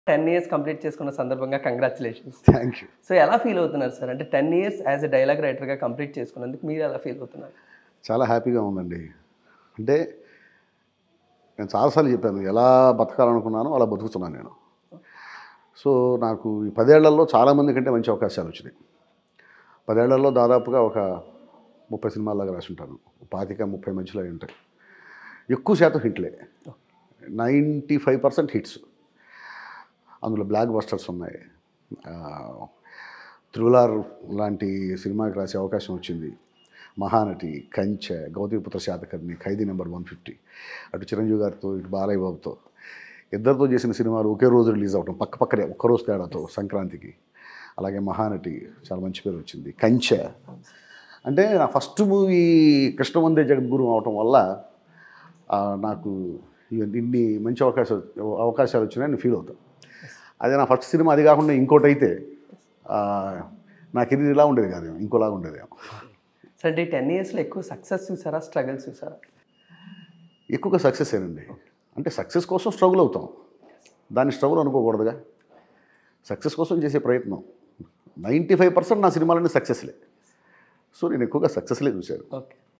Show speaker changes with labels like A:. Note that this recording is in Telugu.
A: టెన్ ఇయర్స్ కంప్లీట్ చేసుకున్న సందర్భంగా కంగ్రాచులేషన్స్
B: థ్యాంక్ యూ
A: సో ఎలా ఫీల్ అవుతున్నారు సార్ అంటే ten years as a dialogue రైటర్గా కంప్లీట్ చేసుకున్నందుకు మీరు ఎలా ఫీల్ అవుతున్నారు
B: చాలా హ్యాపీగా ఉందండి అంటే నేను చాలాసార్లు చెప్పాను ఎలా బతకాలనుకున్నానో అలా బతుకుతున్నాను నేను సో నాకు ఈ పదేళ్లలో చాలామంది కంటే మంచి అవకాశాలు వచ్చినాయి పదేళ్లలో దాదాపుగా ఒక ముప్పై సినిమాల్లాగా రాసి ఉంటాను పాతిక ముప్పై మధ్యలో అయి ఉంటాయి ఎక్కువ శాతం హిట్లే నైంటీ ఫైవ్ పర్సెంట్ హిట్స్ అందులో బ్లాక్ బస్టర్స్ ఉన్నాయి ఆ, త్రిబులార్ లాంటి సినిమాకి రాసే అవకాశం వచ్చింది Mahanati Kanche Gautamiputra Satakarni Khaidi number one fifty అటు చిరంజీవి గారితో ఇటు బాలయ్య బాబుతో ఇద్దరితో చేసిన సినిమాలు ఒకే రోజు రిలీజ్ అవటం పక్క పక్కనే ఒక్కరోజు తేడాతో సంక్రాంతికి అలాగే మహానటి చాలా మంచి పేరు వచ్చింది కంచె అంటే నా ఫస్ట్ మూవీ కృష్ణవందే జగద్గురు అవటం వల్ల ఆ, నాకు ఇవన్నీ ఇన్ని మంచి అవకాశాలు అవకాశాలు వచ్చినాయని ఫీల్ అవుతాను అదే నా ఫస్ట్ సినిమా అది కాకుండా ఇంకోటి అయితే ఆ, నా కెరీర్ ఇలా ఉండేది కాదు ఇంకోలాగా ఉండేదేమో
A: సార్ అంటే టెన్ ఇయర్స్లో ఎక్కువ సక్సెస్ చూసారా స్ట్రగల్స్ చూసారా
B: ఎక్కువగా సక్సెస్ ఏనండి అంటే సక్సెస్ కోసం స్ట్రగుల్ అవుతాం దాన్ని స్ట్రగుల్ అనుకోకూడదుగా సక్సెస్ కోసం చేసే ప్రయత్నం నైంటీ ఫైవ్ పర్సెంట్ నా సినిమాలన్నీ సక్సెస్లే సో నేను ఎక్కువగా సక్సెస్లే చూశాను
A: ఓకే